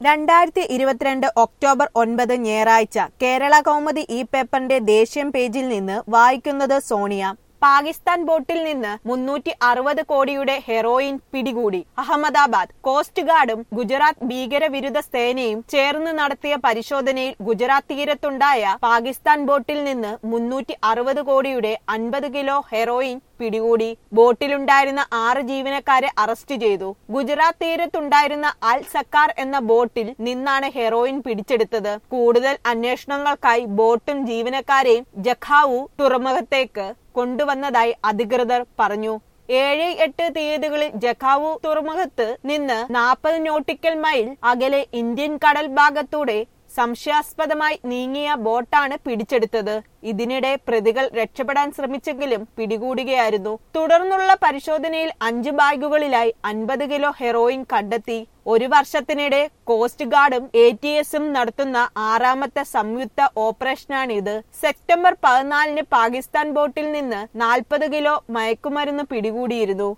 രണ്ടായിരത്തി ഇരുപത്തിരണ്ട് ഒക്ടോബർ ഒൻപത് ഞായറാഴ്ച കേരള കൗമുദി ഈ പേപ്പറിന്റെ ദേശീയം പേജിൽ നിന്ന് വായിക്കുന്നത് സോണിയ പാകിസ്ഥാൻ ബോട്ടിൽ നിന്ന് മുന്നൂറ്റി അറുപത് കോടിയുടെ ഹെറോയിൻ പിടികൂടി അഹമ്മദാബാദ് കോസ്റ്റ് ഗാർഡും ഗുജറാത്ത് ഭീകരവിരുദ്ധ സേനയും ചേർന്ന് നടത്തിയ പരിശോധനയിൽ ഗുജറാത്ത് തീരത്തുണ്ടായ പാകിസ്ഥാൻ ബോട്ടിൽ നിന്ന് മുന്നൂറ്റി അറുപത് കോടിയുടെ അൻപത് കിലോ ഹെറോയിൻ പിടികൂടി ബോട്ടിലുണ്ടായിരുന്ന ആറ് ജീവനക്കാരെ അറസ്റ്റ് ചെയ്തു ഗുജറാത്ത് തീരത്തുണ്ടായിരുന്ന അൽ സക്കാർ എന്ന ബോട്ടിൽ നിന്നാണ് ഹെറോയിൻ പിടിച്ചെടുത്തത് കൂടുതൽ അന്വേഷണങ്ങൾക്കായി ബോട്ടും ജീവനക്കാരെയും ജഖാവു തുറമുഖത്തേക്ക് കൊണ്ടുവന്നതായി അധികൃതർ പറഞ്ഞു ഏഴ് എട്ട് തീയതികളിൽ ജഖാവു തുറമുഖത്ത് നിന്ന് നാൽപ്പത് നോട്ടിക്കൽ മൈൽ അകലെ ഇന്ത്യൻ കടൽ ഭാഗത്തൂടെ സംശയാസ്പദമായി നീങ്ങിയ ബോട്ടാണ് പിടിച്ചെടുത്തത് ഇതിനിടെ പ്രതികൾ രക്ഷപ്പെടാൻ ശ്രമിച്ചെങ്കിലും പിടികൂടുകയായിരുന്നു തുടർന്നുള്ള പരിശോധനയിൽ അഞ്ച് ബാഗുകളിലായി അൻപത് കിലോ ഹെറോയിൻ കണ്ടെത്തി ഒരു വർഷത്തിനിടെ കോസ്റ്റ് ഗാർഡും എ ടി എസും നടത്തുന്ന ആറാമത്തെ സംയുക്ത ഓപ്പറേഷനാണിത് സെപ്റ്റംബർ പതിനാലിന് പാകിസ്ഥാൻ ബോട്ടിൽ നിന്ന് നാൽപ്പത് കിലോ മയക്കുമരുന്ന് പിടികൂടിയിരുന്നു